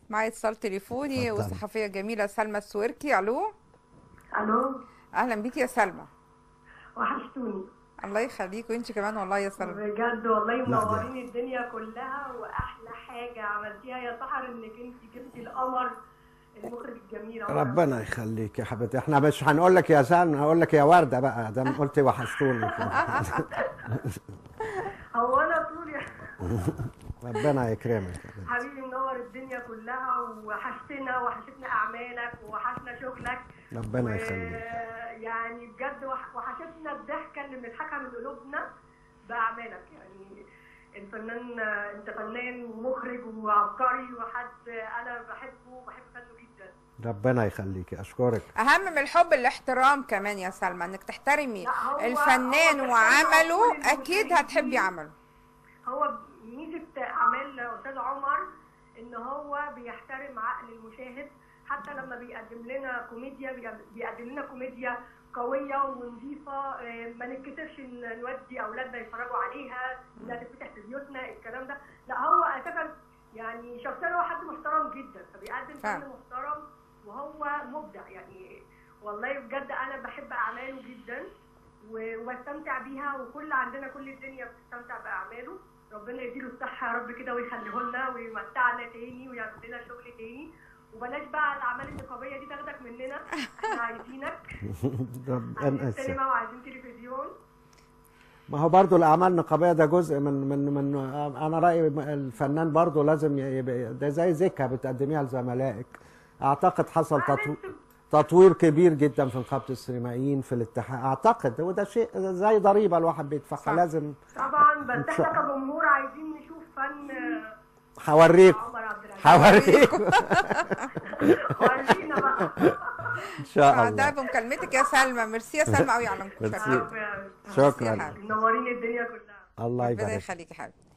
معايا اتصال تليفوني اتفضلي. والصحفيه الجميله سلمى السويركي الو الو اهلا بيكي يا سلمى وحشتوني الله يخليك وانت كمان والله يا سلمى بجد والله منورين الدنيا كلها واحلى حاجه عملتيها يا سحر انك انت جبتي القمر المخرج الجميل عمر ربنا يخليك يا حبيبتي احنا مش هنقول لك يا سلمى هقول لك يا ورده بقى ده قلت وحشتوني هو انا طول يا ربنا يكرمك يا بنتي. حبيبي منور الدنيا كلها وحشتنا وحشتنا اعمالك وحشنا شغلك ربنا يخليك يعني بجد وح- وحشتنا الضحكه اللي بنضحكها من قلوبنا باعمالك يعني الفنان انت فنان ومخرج وعبقري وحد انا بحبه وبحب فنه جدا ربنا يخليك اشكرك اهم من الحب الاحترام كمان يا سلمى انك تحترمي لا، هو- الفنان هو وعمله كل اكيد المشاهدين. هتحبي عمله هو ميزه اعمال استاذ عمر ان هو بيحترم عقل المشاهد حتى لما بيقدم لنا كوميديا بيقدم- بيقدم لنا كوميديا قويه ونظيفه آه، ما نتكسفش ان نودي اولادنا يتفرجوا عليها لا تفتح في بيوتنا الكلام ده لا هو اساسا يعني شخصيا هو حد محترم جدا فبيقدم فعلا. فن محترم وهو مبدع يعني والله بجد انا بحب اعماله جدا و- وبستمتع بيها وكل عندنا كل الدنيا بتستمتع باعماله ربنا يديله الصحه يا رب كده ويخليه لنا ويمتعنا تاني ويعمل لنا شغل تاني وبلاش بقى الاعمال النقابيه دي تاخدك مننا احنا عايزينك ربنا عايزين يسلمك. سينما وعايزين تلفزيون ما هو برضو الاعمال النقابيه ده جزء من من من انا رايي الفنان برضو لازم يبقى ده زي زكه بتقدميها لزملائك اعتقد حصل تطو... تطوير كبير جدا في نقابه السينمائيين في الاتحاد اعتقد وده شيء زي ضريبه الواحد بيدفعها صح. لازم طبعا بس إن احنا شاء- كجمهور عايزين نشوف فن هوريك عمر عبد العزيز هوريك ورينا بقى ان شاء ده الله بمكالمتك يا سلمى ميرسي يا سلمى قوي على ميرسي. مكالمتك رب- شكرا حبيبي. منورين الدنيا كلها الله ربنا يبارك يخليك يا حبيبي